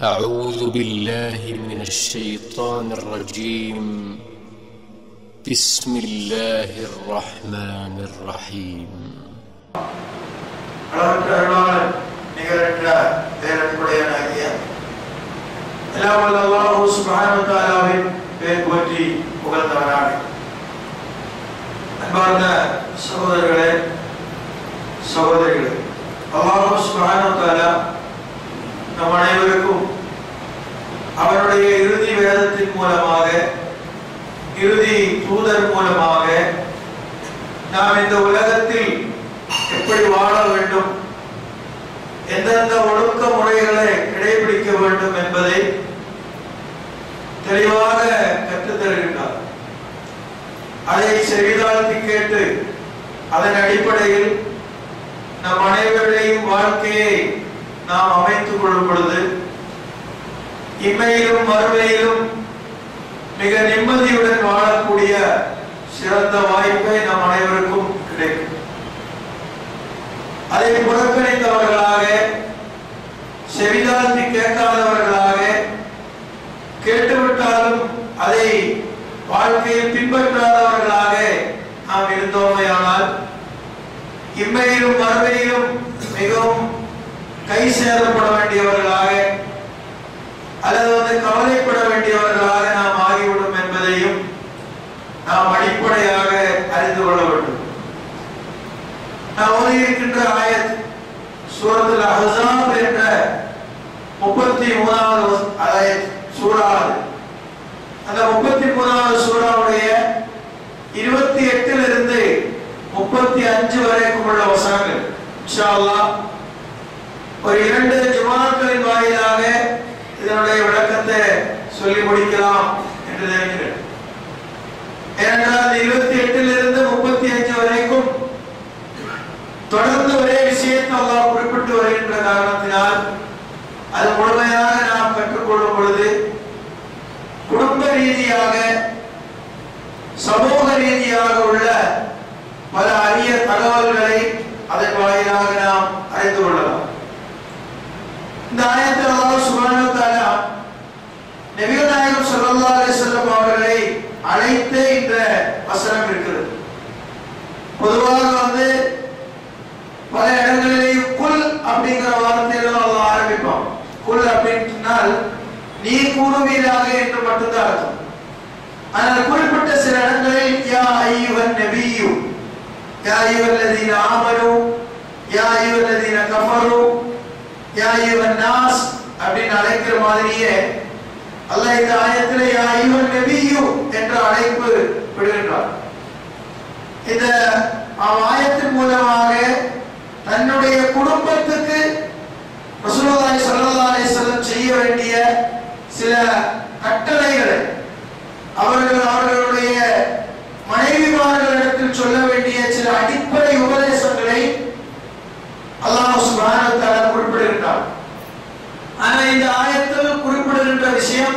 أعوذ بالله من الشيطان الرجيم بسم الله الرحمن الرحيم அளவற்ற அருளாளன் நிகரற்ற பேரன்புடையனாகிய எல்லாம் வல்ல அல்லாஹு சுப்ஹானஹு வ தஆலாவின் பேர் போற்றி புகழ்ந்தவனாக அன்பார்ந்த சகோதரர்களே சகோதரிகளே அல்லாஹு சுப்ஹானஹு வ தஆலா நம் அனைவருக்கும் அவருடைய இறுதி வேதத்தின் மூலமாக இறுதி தூதர் மூலமாக நாம் இந்த உலகத்தில் எப்படி வாழ வேண்டும் எந்தெந்த ஒழுக்க முறைகளை கடைபிடிக்க வேண்டும் என்பதை தெளிவாக கற்றுத் தருகின்றார் அதை செவிதாழ்த்தி கேட்டு அதன் அடிப்படையில் நம் அனைவருடையும் வாழ்க்கையை நாம் அமைத்துக் கொள்ளும் பொழுது இம்மையிலும் மறுமையிலும் மிக நிம்மதியுடன் வாழக்கூடிய சிறந்த வாய்ப்பை நம் அனைவருக்கும் கிடைக்கும் அதை புறக்கணித்தவர்களாக செவிதாழ்த்தி கேட்காதவர்களாக கேட்டுவிட்டாலும் அதை வாழ்க்கையில் பின்பற்றாதவர்களாக நாம் இருந்தோமையானால் இம்மையிலும் மறுமையிலும் மிகவும் கை சேதப்பட வேண்டியவர்களாக அல்லது வந்து கவலைப்பட வேண்டியவர்களாக நாம் ஆகிவிடும் என்பதையும் நாம் அடிப்படையாக அறிந்து கொள்ள வேண்டும் நான் ஓதியிருக்கின்ற ஆயத் சூரத்தில் அஹ்ஸாப் என்ற முப்பத்தி மூணாவது ஆயத் சூறாவது அந்த முப்பத்தி மூணாவது சூறாவுடைய இருபத்தி எட்டிலிருந்து முப்பத்தி அஞ்சு வரைக்கும் உள்ள வசனங்கள் இன்ஷா அல்லாஹ் ஒரு இரண்டு ஜுமாக்களின் வாயிலாக இதனுடைய விளக்கத்தை சொல்லி முடிக்கலாம் என்று நினைக்கிறேன் ஏனென்றால் இருபத்தி எட்டிலிருந்து முப்பத்தி அஞ்சு வரைக்கும் தொடர்ந்து ஒரே விஷயத்தை அல்லாஹ் குறிப்பிட்டு வருகின்ற காரணத்தினால் அது முழுமையாக நாம் கற்றுக்கொள்ளும் பொழுது குடும்ப ரீதியாக சமூக ரீதியாக உள்ள பல அரிய தகவல்களை அதன் வாயிலாக நாம் அறிந்து கொள்ளலாம் இந்த ஆயத்தில் அல்லாஹ் சுப்ஹானஹு வ தஆலா நபிகள் நாயகம் ஸல்லல்லாஹு அலைஹி வஸல்லம் அவர்களை அழைத்து இந்த வசனம் இருக்கிறது பொதுவாக வந்து பல இடங்களிலேயும் குல் அப்படிங்கிற வார்த்தையில அல்லாஹ் ஆரம்பிப்பான் குல் அப்படின்னு சொன்னால் நீ கூறுவீராக என்று மட்டும்தான் அர்த்தம் ஆனால் குறிப்பிட்ட சில இடங்களில் யா ஐயுவன் நபியு யா ஐயுவல்லதீன ஆமனு யா ஐயுவல்லதீன கஃபரு யா ஐயுவன் நாஸ் அப்படின்னு அழைக்கிற மாதிரியே அல்லாஹ் இந்த ஆயத்தில் யா ஐயுவன் நபியு என்ற அழைப்பு விடுகின்றார் இந்த ஆயத்தின் மூலமாக தன்னுடைய குடும்பத்துக்கு ரசூலுல்லாஹி ஸல்லல்லாஹு அலைஹி வஸல்லம் செய்ய வேண்டிய சில கட்டளைகளை அவர்கள் அவர்களுடைய மனைவிமார்களிடத்தில் சொல்ல வேண்டிய சில அடிப்படை உபதேசங்களை அல்லாஹ் சுப்ஹானஹு வ தஆலா குறிப்பிடுகின்றார் ஆனா இந்த ஆயத்தில் குறிப்பிடுகின்ற விஷயம்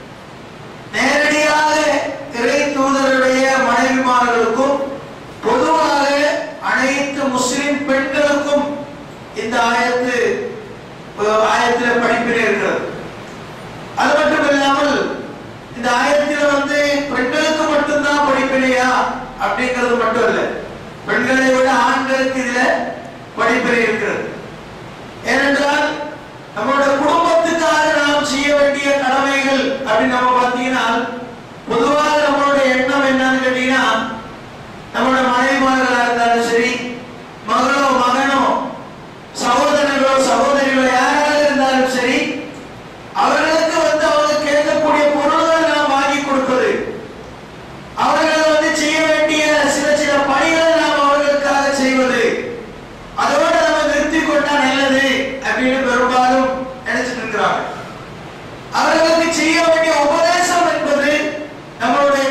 நேரடியாக இறை தூதருடைய மனைவிமார்களுக்கும் பொதுவாக அனைத்து முஸ்லிம் பெண்களுக்கும் இந்த ஆயத்து ஆயத்தில் படிப்பினை இருக்கிறது அது மட்டும் இல்லாமல் இந்த ஆயத்தில் வந்து பெண்களுக்கு மட்டும்தான் படிப்பினையா அப்படிங்கிறது மட்டும் இல்லை பெண்களை விட ஆண்களுக்கு இதுல படிப்பினை இருக்கிறது ஏனென்றால் நம்மளோட குடும்பத்துக்காக நாம் செய்ய வேண்டிய கடமைகள் அப்படின்னு நம்ம பார்த்தீங்கன்னா பொதுவாக நம்மளோட எண்ணம் என்னன்னு கேட்டீங்கன்னா நம்மளோட மனைவிமார்களா இருந்தாலும் சரி மகளோ மகனோ சகோதரர்களோ சகோதரிகளோ யாராக இருந்தாலும் சரி அவர்களுக்கு வந்து அவங்க கேட்கக்கூடிய பொருள்களை நாம் வாங்கி கொடுப்பது அவர்கள் வந்து செய்ய வேண்டிய சில சில பணிகளை நாம் அவர்களுக்காக செய்வது அதோட நம்ம நிறுத்தி கொண்டா நல்லது அப்படின்னு பெரும்பாலும் நினைச்சிட்டு இருக்கிறாங்க அவர்களுக்கு செய்ய வேண்டிய உபதேசம் என்பது நம்மளுடைய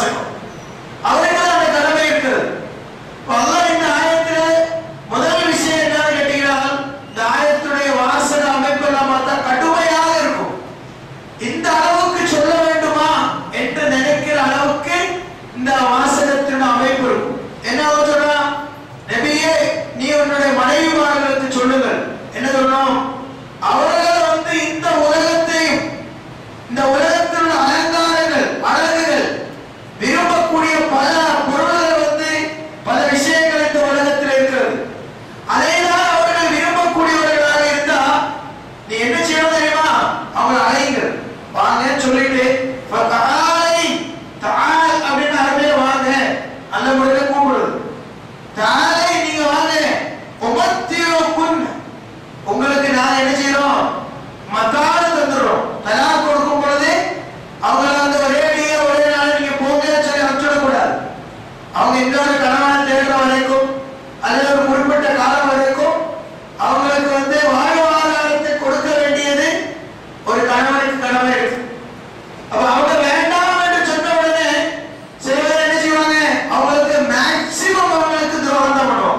வாசகம் அவருக்கு தான் அந்த கடமை இருக்கிறது இப்ப அல்லாஹ் இந்த ஆயத்துல முதல் விஷயம் என்னன்னு கேட்டீங்கன்னா இந்த ஆயத்துடைய வாசக அமைப்பு எல்லாம் பார்த்தா கடுமையாக இருக்கும் இந்த அளவுக்கு சொல்ல வேண்டுமா என்று நினைக்கிற அளவுக்கு இந்த வாசகத்தின் அமைப்பு இருக்கும் என்ன அவர் சொல்றா நபியே நீ உன்னுடைய மனைவிமார்களுக்கு சொல்லுங்கள் என்ன சொல்லணும் அவர்கள் வந்து இந்த உலகத்தையும் இந்த உலகத்தில் உள்ள அலங்காரங்கள் அழகுகள் விரும்பக்கூடிய பல பொருள்கள் வந்து பல விஷயங்கள் இந்த உலகத்தில் இருக்கிறது அதைதான் அவர்கள் விரும்பக்கூடியவர்களாக இருந்தா நீ என்ன செய்யணும் தெரியுமா அவங்களை அழைங்கள் வாங்கன்னு சொல்லிட்டு "ஃபதஆலை", தஆல் அப்படின்னு அரபியில வாங்க அந்த முறையில கூப்பிடுறது தாலை நீங்க வாங்க உமத்தியோக்குன் உங்களுக்கு நான் என்ன செய்யறோம் மத்தான தந்துடுறோம் தலா கொடுக்கும் பொழுது அவங்கள அந்த ஒரே அடியே ஒரே நாள் நீங்க போங்கன்னு சொல்லி அனுப்பிச்சிடக்கூடாது அவங்க இன்னொரு கணவனை தேடுற வரைக்கும் அல்லது ஒரு குறிப்பிட்ட காலம் வரைக்கும் அவங்களுக்கு வந்து வாழ்வாதாரத்தை கொடுக்க வேண்டியது ஒரு கணவனுக்கு கடமை இருக்கு அப்ப அவங்க வேண்டாம் என்று சொன்ன உடனே சில பேர் என்ன செய்வாங்க அவங்களுக்கு மேக்சிமம் அவங்களுக்கு துரோகம் தான் பண்ணுவோம்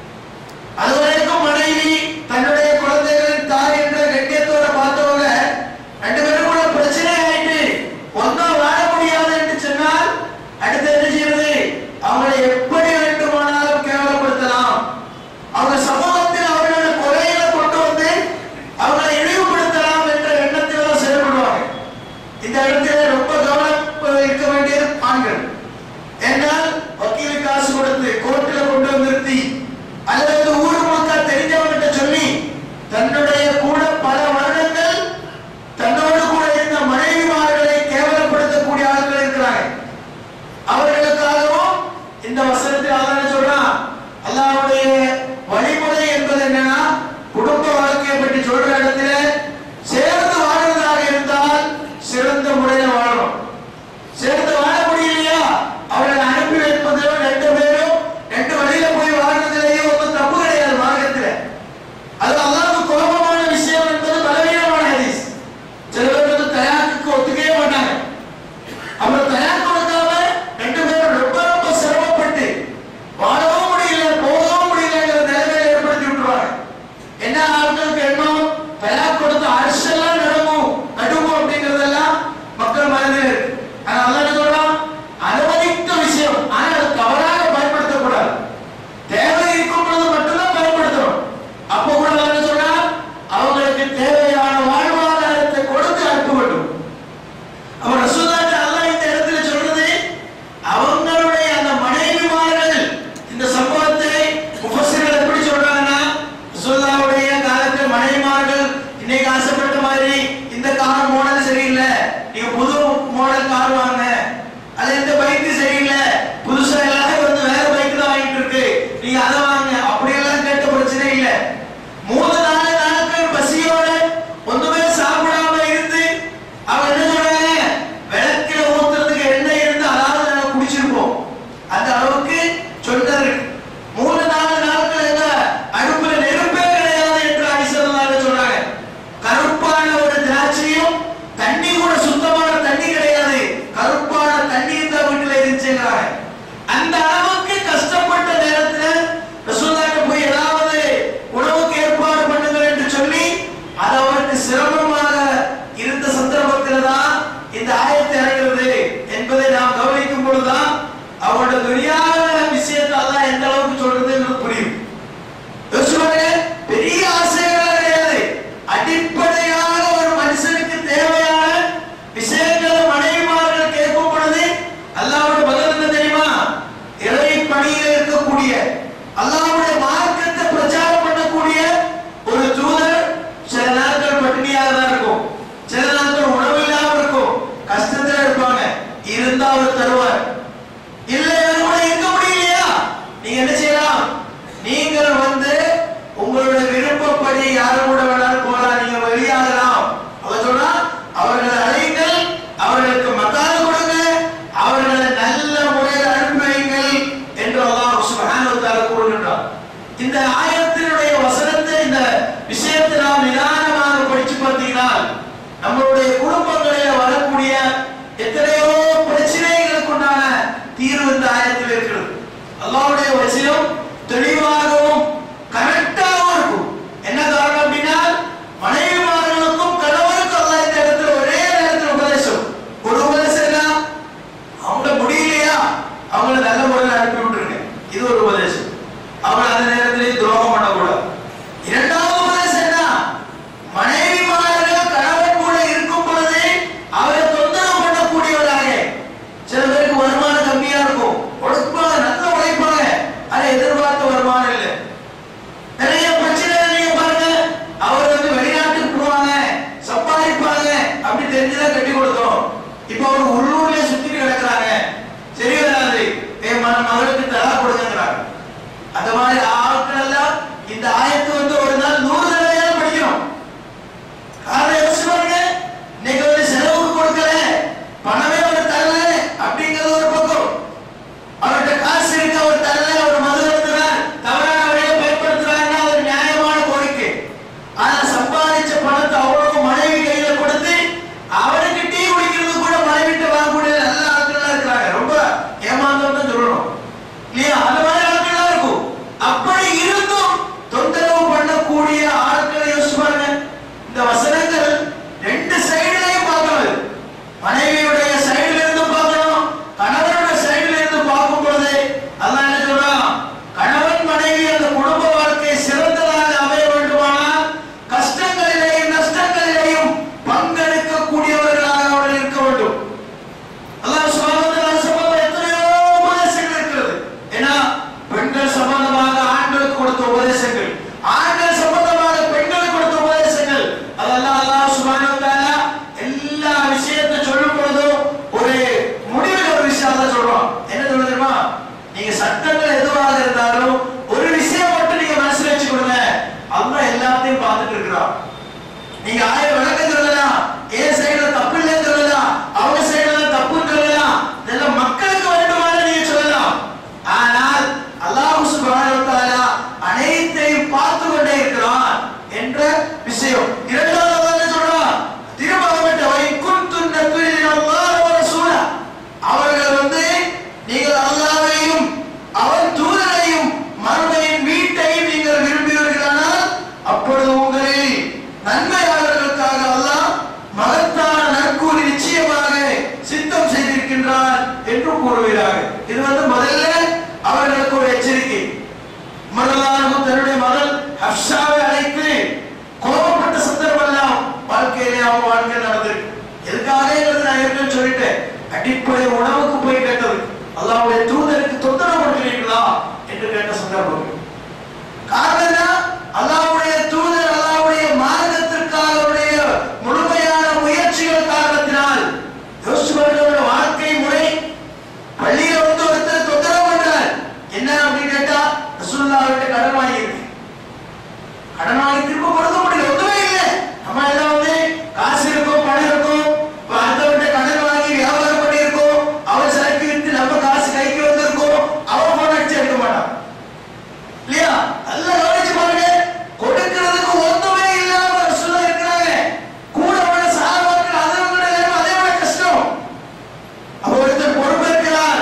அது வரைக்கும் மனைவி தன்னுடைய குழந்தைகளின் தாய் என்ற கண்ணியத்தோட பார்த்தவங்க ரெண்டு பேரும் கூட பிரச்சனை ஆயிட்டு ஒன்னா வாழ முடியாது என்று சொன்னால் அடுத்து என்ன செய்யறது அவங்களை எப்படி வேண்டுமானாலும் கேவலப்படுத்தலாம் அவங்க சமூகத்தில் அவர்களோட குறைகளை கொண்டு வந்து அவங்களை இழிவுபடுத்தலாம் என்ற எண்ணத்தில் தான் செயல்படுவாங்க இந்த இடத்துல ரொம்ப கவனம் இருக்க வேண்டியது ஆண்கள் என்னால் வக்கீல் காசு கொடுத்து கோர்ட்டில் கொண்டு வந்து நிறுத்தி அல்லது வந்து ஊர் முழுக்க தெரிஞ்சவங்கிட்ட சொல்லி தன்னுடைய கூட பல வருடங்கள் தன்னோடு கூட இருந்த மனைவிமார்களை கேவலப்படுத்தக்கூடிய ஆட்கள் இருக்கிறாங்க அவர்களுக்காகவும் இந்த வசனத்தில் அல்லாஹ் என்ன சொல்றான் அல்லாஹ்வுடைய வழிமுறை என்பது என்னன்னா குடும்ப வாழ்க்கையை பற்றி சொல்ற இடத்துல சேர்ந்து வாழ்வதாக இருந்தால் சிறந்த முறையில் வாழணும் சேர்ந்து வாழ முடியலையா அவர்களை அனுப்பி வைப்பதிலோ ரெண்டு பேரும் ரெண்டு வழியில போய் வாழ்றதுலயே ஒன்றும் தப்பு கிடையாது மார்க்கத்துல அது அல்லாஹ்வுக்கு கோபமான விஷயம் என்பது பலவீனமான ஹதீஸ் சில பேர் வந்து தயாக்கு ஒத்துக்கவே மாட்டாங்க அப்புறம் தயார் கொடுக்காம ரெண்டு பேரும் ரொம்ப ரொம்ப சிரமப்பட்டு வாழவும் முடியல போகவும் முடியலங்கிற நிலைமையை ஏற்படுத்தி விட்டுருவாங்க என்ன ஆட்களுக்கு எண்ணம் தயார் கொடுத்த அரசெல்லாம் நடக்கும் நடுவோம் அப்படிங்கறதெல்லாம் மக்கள் மனதில் இருக்கு ஆனா அல்லாஹ் என்ன சொல்றான் அனுமதித்த விஷயம் ஆனா அது தவறாக பயன்படுத்தக்கூடாது தேவை இருக்கும் பொழுது மட்டும்தான் பயன்படுத்தணும் அப்போ கூட அல்லாஹ் என்ன சொல்றான் அவங்களுக்கு தேவையான வாழ்வாதாரத்தை கொடுத்து அனுப்ப வேண்டும் அப்ப ரசூலுல்லாஹி அல்லாஹ் இந்த இடத்துல சொல்றது அவங்களுடைய அந்த மனைவிமார்கள் இந்த சம்பவத்தை முஃபஸ்ஸிர்கள் எப்படி சொல்றாங்கன்னா ரசூலுல்லாஹ்வுடைய காலத்தில் மனைவிமார்கள் இன்னைக்கு ஆசைப்பட்ட மாதிரி இந்த கார் மாடல் சரியில்லை நீங்க புது மாடல் கார் வாங்க அது இந்த பைக் சரியில்லை புதுசா எல்லாரும் வந்து வேற பைக் தான் வாங்கிட்டு இருக்கு நீங்க அதை வாங்க அப்படியெல்லாம் கேட்ட பிரச்சனை இல்லை மூணு நாலு நாட்கள் பசியோட ஒண்ணுமே சாப்பிடாம இருந்து அவங்க என்ன சொல்றாங்க விளக்கில ஊத்துறதுக்கு எண்ணெய் இருந்து அதாவது நாங்க குடிச்சிருப்போம் அந்த அளவுக்கு சொல்றாரு மூணு நாலு நாட்கள் எங்க அடுப்புல நெருப்பே கிடையாது என்று ஐசல்லாங்க சொல்றாங்க கருப்பான ஒரு திராட்சையும் தண்ணி கூட சுத்தமான தண்ணி கிடையாது கருப்பான தண்ணீர் தான் வீட்டுல இருந்துச்சுங்கிறாங்க அந்த அளவுக்கு கஷ்டப்பட்ட நேரத்துல ரசூலுல்லாஹ்ட்ட போய் ஏதாவது உணவுக்கு ஏற்பாடு பண்ணுங்கள் என்று சொல்லி அது அவருக்கு சிரமமாக இருந்த சந்தர்ப்பத்தில் தான் இந்த ஆயத்தை இறங்குறது என்பதை நாம் கவனிக்கும் பொழுதுதான் அவரோட துரியான விஷயத்தை அல்லாஹ் எந்த அளவுக்கு சொல்றதுங்கிறது புரியும் யோசிச்சு பாருங்க, பெரிய ஆசைகள் கிடையாது அடிப்படையாக ஒரு மனுஷனுக்கு தேவையான விஷயங்களை மனைவிமார்கள் கேட்கும் பொழுது அல்லாஹ்வுடைய பதில் என்ன தெரியுமா இறை பணியில் இருக்கக்கூடிய அல்லாஹ்வுடைய மார்க்கத்தை பிரச்சாரம் பண்ணக்கூடிய ஒரு தூதர் சில நாட்கள் பட்டினியாக தான் இருக்கும் சில நாட்கள் உணவு இல்லாம இருக்கும் கஷ்டத்துல இருப்பாங்க இருந்தா அவர் தருவார் இல்லை அது கூட இருக்க முடியலையா நீங்க என்ன செய்யலாம் நீங்கள் வந்து உங்களுடைய விருப்பப்படி யாரு கூட வேணாலும் போகலாம் நீங்க வெளியாகலாம் அவர் சொல்றா அவர்களை அழைங்கள் அவர்களுக்கு மக்கால் கொடுங்க அவர்களை நல்ல முறையில் அனுப்பி வைங்கள் என்று அல்லாஹ் சுப்ஹானஹு வ தஆலா கூறுகின்றார் இந்த ஆயத்தினுடைய வசனத்தை இந்த விஷயத்தை நாம் நிதானமாக படிச்சு பார்த்தீங்கன்னா நம்மளுடைய குடும்பங்களில் வரக்கூடிய எத்தனையோ பிரச்சனைகளுக்கு உண்டான தீர்வு இந்த ஆயத்தில் இருக்கிறது அல்லாஹ்வுடைய வசனம் தெளிவாகவும் கரெக்டாகவும் இருக்கும் என்ன காரணம் அப்படின்னா மனைவிமார்களுக்கும் கணவருக்கும் அல்லாஹ் இந்த இடத்துல ஒரே நேரத்தில் உபதேசம் ஒரு உபதேசம் என்ன அவங்கள முடியலையா அவங்கள நல்ல முறையில் அனுப்பி விட்டுருங்க இது ஒரு உபதேசம் அவங்க அந்த நேரத்திலே துரோகம் பண்ணக்கூடாது இரண்டாவது உபதேசம் என்ன மனைவிமார்கள் கணவன் கூட இருக்கும் பொழுது அவரை தொந்தரவு பண்ணக்கூடியவராக சில பேருக்கு வருமானம் கம்மியா இருக்கும் உழைப்பாங்க நல்ல உழைப்பாங்க அதை எதிர்பார்த்த வருமானம் இல்லை நிறைய பிரச்சனை நீங்க பாருங்க அவர் வந்து வெளிநாட்டுக்கு போவாங்க சம்பாதிப்பாங்க அப்படி தெரிஞ்சுதான் கட்டி கொடுத்தோம் இப்ப அவர் உள்ளூர்லயே சுத்திட்டு கிடக்குறாங்க சரி வராது என் மன மகளுக்கு தலா கொடுங்கிறாங்க அந்த மாதிரி ஆட்கள் எல்லாம் இந்த ஆயத்து வந்து ஒரு நாள் நூறு தடவையாவது படிக்கணும் காரணம் யோசிச்சு பாருங்க இன்னைக்கு வந்து செலவுக்கு கொடுக்கல பணமே அவர் தரல அப்படிங்கிறது ஒரு பக்கம் அவர்கிட்ட காசு இருக்கு அவர் தரல அவர் மது எடுத்துறார் தவறான வழியை பயன்படுத்துறாருன்னா அது நியாயமான கோரிக்கை ஆனா சம்பாதிச்ச பணத்தை அவ்வளவு மனைவி கையில கொடுத்து அவருக்கு டீ குடிக்கிறது கூட மனைவிட்ட வாங்கக்கூடிய நல்ல ஆட்கள் இருக்கிறாங்க ரொம்ப ஏமாந்தோம்னு சொல்லணும் இல்லையா அந்த மாதிரி ஆட்கள் இருக்கும் அப்படி இருந்தும் தொந்தரவு பண்ணக்கூடிய ஆட்களை யோசிச்சு பாருங்க இந்த வசனங்கள் ரெண்டு சைடுலையும் பார்க்கணும் மனைவியுடைய சைடுல இருந்து பார்க்கணும் கணவனுடைய சைடுல இருந்து பார்க்கும் பொழுது அல்லாஹ் என்ன சொல்றான் கணவன் மனைவி அந்த குடும்ப வாழ்க்கை சிறந்ததாக அமைய வேண்டுமானால் கஷ்டங்களிலேயும் நஷ்டங்களிலேயும் பங்கெடுக்கக்கூடியவர்களாக அவர்கள் இருக்க வேண்டும் அல்லாஹ் சுப்ஹானஹு வ தஆலா சம்பந்தமா எத்தனையோ உபதேசங்கள் இருக்கிறது ஏன்னா பெண்கள் சம்பந்தமாக ஆண்களுக்கு கொடுத்த உபதேசங்கள் ஆண்கள் சம்பந்தமாக பெண்களுக்கு கொடுத்த உபதேசங்கள் அதெல்லாம் அல்லாஹ் சுப்ஹானஹு வ தஆலா எல்லா விஷயத்தை சொல்லும் பொழுதும் ஒரு முடிவில் ஒரு விஷயம் தான் சொல்றோம் என்ன சொல்ல தெரியுமா நீங்க சட்டங்கள் எதுவாக இருந்தாலும் ஒரு விஷயம் மட்டும் நீங்க மனசுல வச்சுக்கொடுங்க அல்லாஹ் எல்லாத்தையும் பார்த்துட்டு இருக்கிறான் நீங்க ஆயிரம் விளக்கம் சொல்லலாம் ஏன் சைடுல தப்பு இல்லைன்னு சொல்லலாம் அவங்க சைடுல தப்புன்னு சொல்லலாம் இதெல்லாம் மக்களுக்கு வேண்டுமான நீங்க சொல்லலாம் ஆனால் அல்லாஹ் சுப்ஹானஹு வ தஆலா அனைத்தையும் பார்த்து கொண்டே இருக்கிறான் என்ற விஷயம் இரண்டாவது அல்லாஹ் என்ன சொல்றான் திருமணம் வை குன்துன் நபியின் அல்லாஹ் வ ரசூலா அவர்கள் வந்து நீங்கள் அல்லாஹ்வையும் அவன் தூதரையும் மறுமையின் வீட்டையும் நீங்கள் விரும்புவீர்களானால் அப்பொழுது உங்களில் நன்மையாளர்களுக்காக அல்லாஹ் மகத்தான நற்கூலி நிச்சயமாக சித்தம் செய்திருக்கின்றான் என்று கூறுகிறார்கள் இது வந்து முதல்ல அவர்களுக்கு ஒரு எச்சரிக்கை மரலானு தன்னுடைய மகள் ஹப்ஷாவை அழைத்து கோபப்பட்ட சந்தர்ப்பம் எல்லாம் வாழ்க்கையிலே அவங்க வாழ்க்கை நடந்திருக்கு எதுக்காக நான் ஏற்கனவே சொல்லிட்டேன் அடிப்படை உணவுக்கு போய் கேட்டது அல்லாவுடைய தூதருக்கு தொந்தரவு கொடுக்கிறீர்களா என்று கேட்ட சந்தர்ப்பம் காரணம் என்ன அல்லாவுடைய தூதர் அல்லாவுடைய மார்க்கத்திற்காக அவருடைய முழுமையான முயற்சிகள் காரணத்தினால் யோசிச்சு பாருங்க அவருடைய வாழ்க்கை முறை பள்ளியில வந்து ஒருத்தர் தொந்தரவு பண்றார் என்ன அப்படின்னு கேட்டா ரசூல்லா அவர்கிட்ட கடன் வாங்கியிருக்கு கடன் வாங்கி திரும்ப கொடுக்க முடியல ஒன்றுமே இல்லை நம்ம எல்லாம் வந்து காசு இருக்கும் பணம் இருக்கும் இப்ப அடுத்தவன்கிட்ட கடன் வாங்கி வியாபாரம் பண்ணியிருக்கோம் அவன் சரக்கு வித்து நம்ம காசு கைக்கு வந்திருக்கோம் அவன் போன் அடிச்சு எடுக்க மாட்டான் இல்லையா நல்லா கவனிச்சு பாருங்க கொடுக்கிறதுக்கு ஒன்றுமே இல்லாம ரசூல்லா இருக்கிறாங்க கூட உள்ள சஹாபாக்கள் அதை விட நேரம் அதை விட கஷ்டம் அப்ப ஒருத்தர் பொறுப்பேற்கிறார்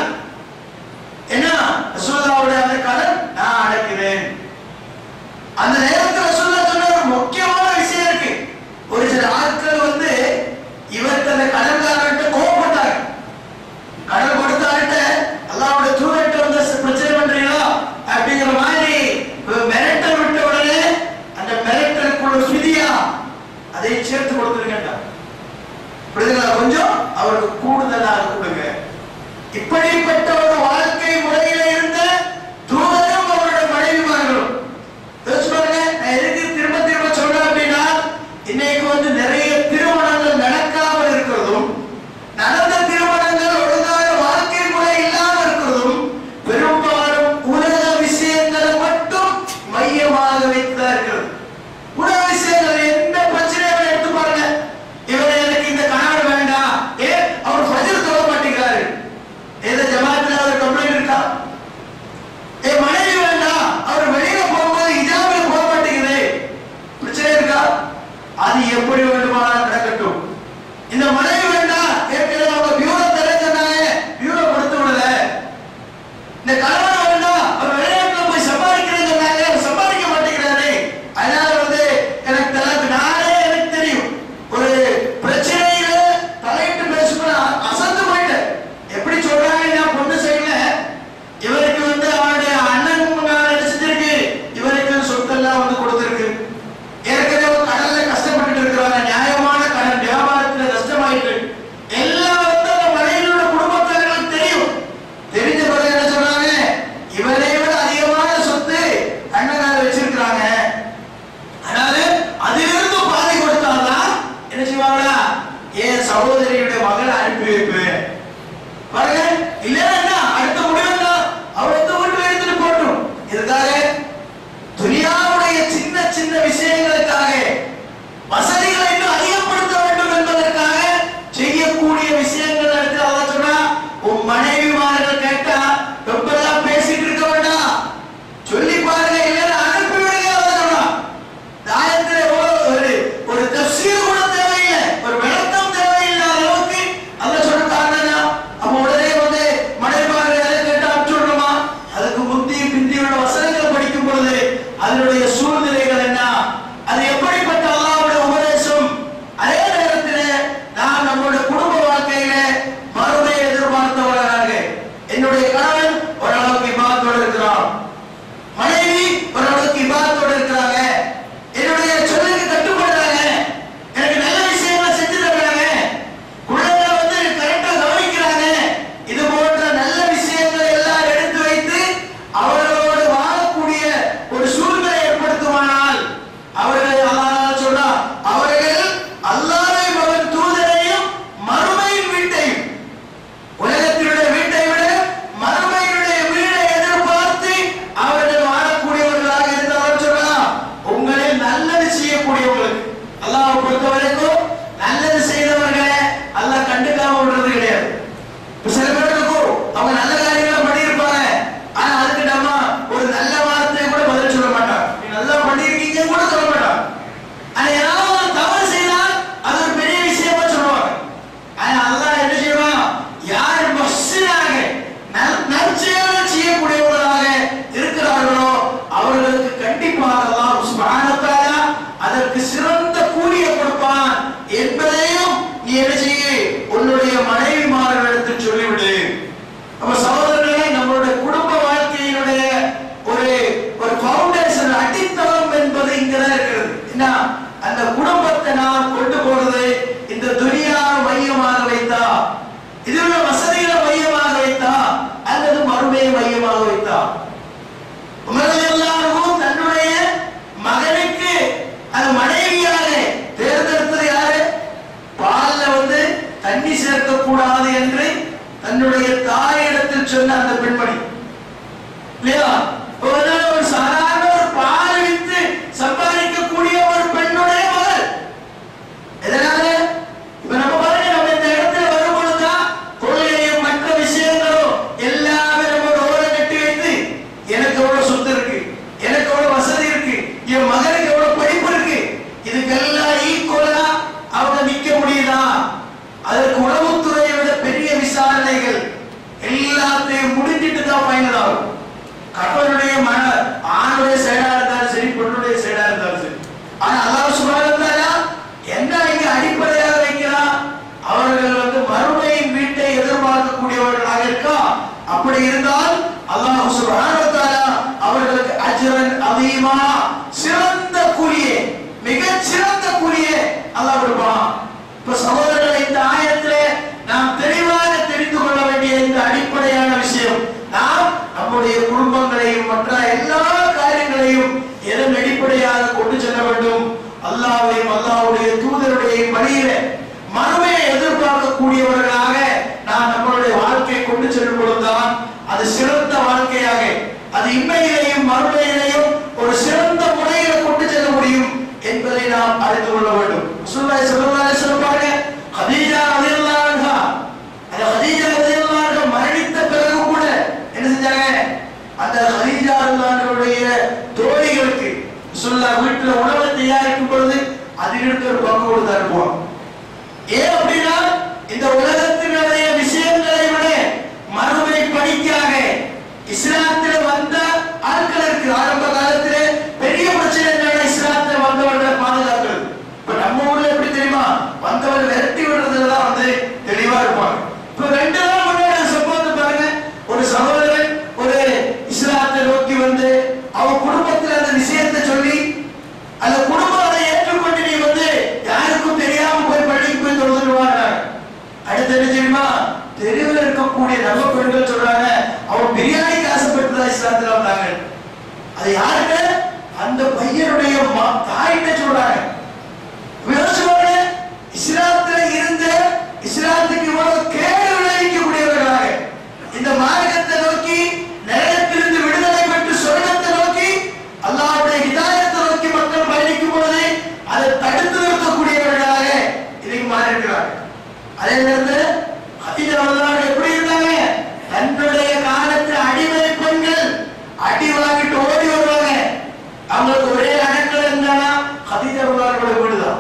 என்ன ரசூலுல்லாவுடைய அந்த கடன் நான் அடைக்கிறேன் அந்த நேரத்தில் ரசூலுல்லாஹ் சொன்னார் முக்கிய கணவன் ஓரளவுக்கு இபாதத்தோட இருக்கிறான் மனைவி ஓரளவுக்கு இபாதத்தோட இருக்கிறாங்க என்னுடைய சொல்லுக்கு கட்டுப்படுறாங்க எனக்கு நல்ல விஷயங்களை செஞ்சு தர்றாங்க குழந்தை வந்து கரெக்டா கவனிக்கிறாங்க இது போன்ற நல்ல விஷயங்களை எல்லாம் எடுத்து வைத்து அவர்களோடு வாழக்கூடிய ஒரு சூழ்நிலை ஏற்படுத்துமானால் அவர்கள் அல்லாஹ் சொல்றா அவர்கள் அல்லாஹ்வையும் அவன் தூதரையும் மறுமையின் வீட்டையும் உலகத்தினுடைய வீட்டை விட மறுமையினுடைய வீடை எதிர்பார்த்து அவர்கள் வாழக்கூடியவர்களாக இருந்தவர் சொல்லலாம் உங்களில் நல்லது செய்யக்கூடியவங்களுக்கு அல்லாஹ் பொறுத்த வரைக்கும் நல்லது செய்தவர்களை அல்லாஹ் கண்டுக்காம விடுறது கிடையாது இப்ப சில பேர் இருக்கும் அவங்க நல்ல காரியங்களை பண்ணியிருப்பாங்க ஆனா அதுக்கு நம்ம ஒரு நல்ல வார்த்தையை கூட பதில் சொல்ல மாட்டான் நீ நல்லா பண்ணியிருக்கீங்கன்னு கூட சொல்ல மாட்டான் ஆனா ஏதாவது ஒரு தவறு செய்தால் அது ஒரு பெரிய விஷயமா சொல்லுவாங்க ஆனா அல்லாஹ் என்ன செய்வான் யார் மஸ்ஸினாக நற்செயல்கள் செய்யக்கூடியவர்களாக இருக்கிறார்களோ அவர்களுக்கு கண்டிப்பாக அல்லாஹ் சுப்ஹானஹு வ தஆலா அதற்கு சிறந்த கூலியை கொடுப்பான் என்பதையும் நீ என்ன செய்ய உன்னுடைய மனைவிமார்களிடத்தில் சொல்லிவிடு அப்ப சகோதரர்களே நம்மளுடைய குடும்ப வாழ்க்கையினுடைய ஒரு ஒரு ஃபவுண்டேஷன் அடித்தளம் என்பது இங்கதான் இருக்கிறது என்ன அந்த குடும்பத்தை நாம் கொண்டு போறது இந்த துனியா மையமாக வைத்தா இதுல வசதிகளை மையமாக வைத்தா அல்லது மறுமையை மையமாக வைத்தா உமர்கள் எல்லாருக்கும் தன்னுடைய மகனுக்கு அது மனைவியாக தேர்ந்தெடுத்தது யாரு பால்ல வந்து தண்ணி சேர்க்க கூடாது என்று தன்னுடைய தாயிடத்தில் சொன்ன அந்த பெண்மணி இல்லையா ஒரு ஒரு சாதாரண ஒரு பால் வித்து சம்பாதிக்கக்கூடிய ஒரு பெண்ணுடைய மகள் எதனால இப்ப நம்ம பாருங்க நம்ம இந்த இடத்துல வரும் பொழுதுதான் கொள்கையும் மற்ற விஷயங்களும் எல்லாமே நம்ம ஒரு ஓரம் கட்டி வைத்து எனக்கு எவ்வளவு சொத்து இருக்கு எனக்கு எவ்வளவு வசதி இருக்கு என் மகனுக்கு எவ்வளவு படிப்பு இருக்கு இதுக்கெல்லாம் ஈக்குவலா அவங்க நிக்க முடியுதா அதற்கு உளவுத்துறையை விட பெரிய விசாரணைகள் எல்லாத்தையும் முடிஞ்சிட்டு தான் ஃபைனல் ஆகும் கணவனுடைய மன ஆணுடைய சைடா இருந்தாலும் சரி பெண்ணுடைய சைடா இருந்தாலும் சரி ஆனா அல்லாஹ் சுப்ஹானஹு வ தஆலா என்ன இங்க அடிப்படையாக வைக்கிறான் அவர்கள் வந்து மறுமையின் வீட்டை எதிர்பார்க்கக்கூடியவர்களாக இருக்கா அப்படி இருந்தால் அல்லாஹ் சுப்ஹானஹு வ தஆலா அவர்களுக்கு அஜ்ரன் அதீமா சிறந்த கூலியே மிகச் சிறந்த கூலியே அல்லாஹ் கொடுப்பான் இப்ப சகோதரர்களை இந்த ஆயத்திலே நாம் தெளிவாக தெரிந்து கொள்ள வேண்டிய இந்த அடிப்படையான விஷயம் நாம் நம்முடைய குடும்பங்களையும் மற்ற எல்லா காரியங்களையும் எதன் அடிப்படையாக கொண்டு செல்ல வேண்டும் அல்லாஹ்வையும் அல்லாஹ்வுடைய தூதருடைய பணியில மறுமையை எதிர்பார்க்கக்கூடியவர்களாக நாம் நம்மளுடைய வாழ்க்கையை கொண்டு செல்லும் பொழுதுதான் அது சிறந்த வாழ்க்கையாக அது இன்மையிலேயும் மறுமையிலேயும் ஒரு சிறந்த முறையில கொண்டு செல்ல முடியும் என்பதை நாம் அறிந்து கொள்ள வேண்டும் ரசூலுல்லாஹி ஸல்லல்லாஹு அலைஹி வஸல்லம் பாருங்க கதீஜா ரலியல்லாஹு அன்ஹா அந்த கதீஜா ரலியல்லாஹு அன்ஹா மரணித்த பிறகு கூட என்ன செஞ்சாங்க அந்த கதீஜா ரலியல்லாஹுடைய தோழிகளுக்கு ரசூலுல்லாஹ் வீட்டுல உணவை தயாரிக்கும் பொழுது அதில் இருக்க ஒரு பங்கு கொடுத்து அனுப்புவாங்க ஏன் அப்படின்னா இந்த உலகத்தினுடைய விஷயங்களை விட மறுமை பணிக்காக இஸ்லாத்தில் வந்த ஆட்கள் இருக்கு ஆரம்ப காலத்திலே பெரிய பிரச்சனை என்னன்னா இஸ்லாத்தில் வந்தவர்களை பாதுகாக்கிறது இப்ப நம்ம ஊர்ல எப்படி தெரியுமா வந்தவர் விரட்டி விடுறதுல தான் வந்து தெளிவா இருப்பாங்க இப்ப ரெண்டு நாள் முன்னாடி சம்பவத்தை பாருங்க ஒரு சகோதரன் ஒரு இஸ்லாத்தை நோக்கி வந்து அவன் குடும்பத்தில் அந்த விஷயத்தை சொல்லி அந்த குடும்பம் அதை ஏற்றுக்கொண்டு நீ வந்து யாருக்கும் தெரியாம போய் பள்ளிக்கு போய் தொழுதுட்டு வாங்குறாங்க அடுத்து என்ன தெரியுமா தெருவில் இருக்கக்கூடிய நம்ம பெண்கள் சொல்றாங்க அவன் பிரியாணிக்கு ஆசைப்பட்டு தான் இஸ்லாத்துல வந்தாங்க அது யாருன்னு அந்த பையனுடைய மா- தாயிட்ட சொல்றாங்க யோசிச்சு பாருங்க, இஸ்லாத்துல இருந்த இஸ்லாத்துக்கு இவ்வளவு கேடு விளைவிக்கக்கூடியவர்களாக இந்த மார்க்கத்தை நோக்கி நரகத்திலிருந்து விடுதலை பெற்று சொர்க்கத்தை நோக்கி அல்லாஹ்வுடைய ஹிதாயத்தை நோக்கி மக்கள் பயணிக்கும் பொழுது அதை தடுத்து நிறுத்தக்கூடியவர்களாக இன்னைக்கு மாறி இருக்கிறாங்க அதே நேரத்தில் ஹதீஜா ரலியல்லாஹு எப்படி இருந்தாங்க தன்னுடைய காலத்தில் அடிமை பெண்கள் அடி வாங்கிட்டு ஓடி வருவாங்க அவங்களுக்கு ஒரே அடக்கல் இருந்தானா ஹதீஜா ரலியல்லாஹு வீடுதான்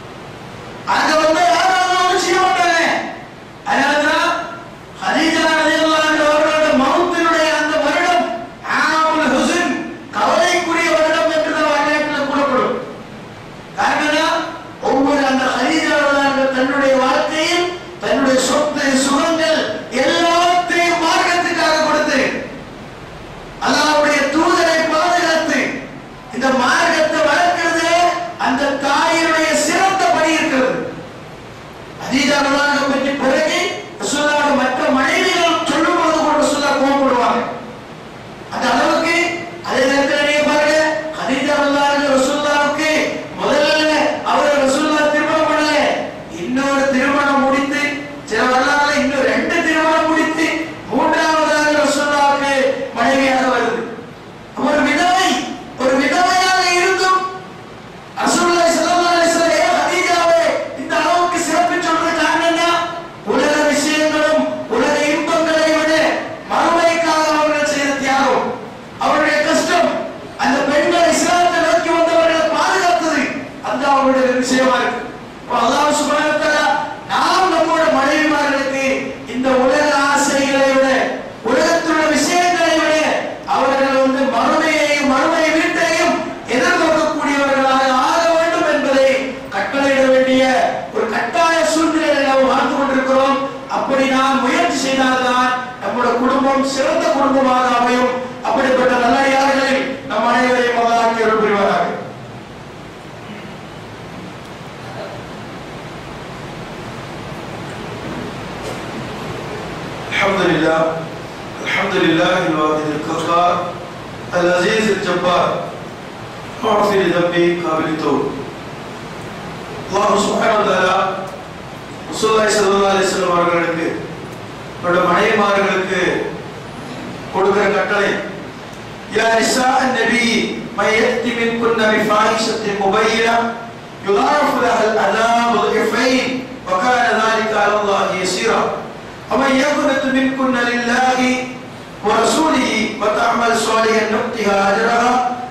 அங்க வந்து யாரும் ஒண்ணும் செய்ய மாட்டாங்க அதனாலதான் ஹதீஜா ரலியல்லாஹு அன்ஹா அவர்களோட மௌத்தினுடைய அந்த வருடம் ஆமுல் ஹுஸ்ன் கவலைக்குரிய வருடம் என்று தான் வரலாற்றில் கூறப்படும் காரணம் ஒவ்வொரு அந்த ஹதீஜா ரலியல்லாஹு அன்ஹா தன்னுடைய வாழ்க்கையில் தன்னுடைய குடும்பம் சிறந்த குடும்பமாக அமையும் அப்படிப்பட்ட நல்லடியார்களில் நம் அனைவரையும் அல்லாஹ் அருள் புரிவாராக الحمد لله الحمد لله الواحد القهار العزيز الجبار معفي لذنبي قابل التوب الله سبحانه وتعالى ரசூலுல்லாஹி ஸல்லல்லாஹு அலைஹி வஸல்லம் அவர்களுக்கு அவருடைய மனைவிமார்களுக்கு கொடுக்கிற கட்டளை யா நிசா النبي من يأتي منكن بفاحشة مبينة يضاعف لها العذاب ضعفين وكان ذلك على الله يسيرا ومن يقنت منكن لله ورسوله وتعمل صالحا نؤتها اجرها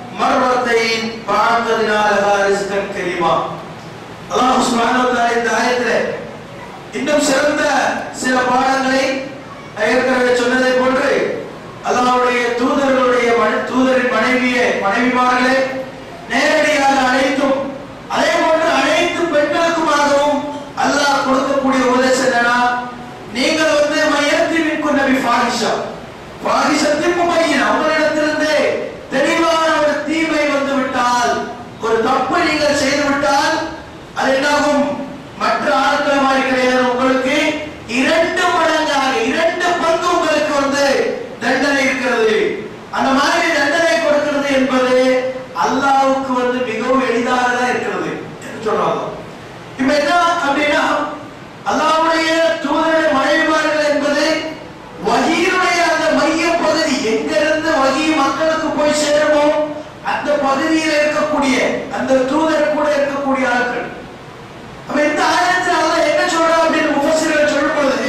مرتين واعتدنا لها رزقا كريما அல்லாஹ் சுப்ஹானஹு வ தஆலா இந்த ஆயத்திலே இன்னும் சிறந்த சில பாடங்களை ஏற்கனவே சொன்னதை போன்று அல்லாஹ்வுடைய தூதர்களுடைய மன- தூதரின் மனைவியே மனைவிமார்களே நேரடியாக அழைத்தும் அதே போன்று அனைத்து பெண்களுக்குமாகவும் அல்லாஹ் கொடுக்கக்கூடிய உபதேசம் என்னன்னா நீங்கள் வந்து மையத்தி மின்கும் நபி ஃபாஹிஷா ஃபாஹிஷத்தின் முபையின் அவங்களிடத்திலிருந்தே தெளிவான ஒரு தீமை வந்து விட்டால் ஒரு தப்பு நீங்கள் செய்து விட்டால் அது என்னாகும் மற்ற ஆட்கள் மாதிரி கிடையாது உங்களுக்கு இரண்டு மடங்காக இரண்டு பங்கு உங்களுக்கு வந்து தண்டனை இருக்கிறது அந்த மாதிரி தண்டனை கொடுக்கிறது என்பது அல்லாஹ்வுக்கு வந்து மிகவும் எளிதாக தான் இருக்கிறது என்று சொல்றாங்க இப்ப என்ன அப்படின்னா அல்லாஹ்வுடைய தூதருடைய மனைவிமார்கள் என்பது வகியினுடைய அந்த மைய பகுதி எங்கிருந்து வகி மக்களுக்கு போய் சேருமோ அந்த பகுதியில் இருக்கக்கூடிய அந்த தூதர் கூட இருக்கக்கூடிய ஆட்கள் அப்ப இந்த ஆயத்தில் அல்லாஹ் என்ன சொல்றான் அப்படின்னு முஃபஸிர்கள் சொல்லும்போது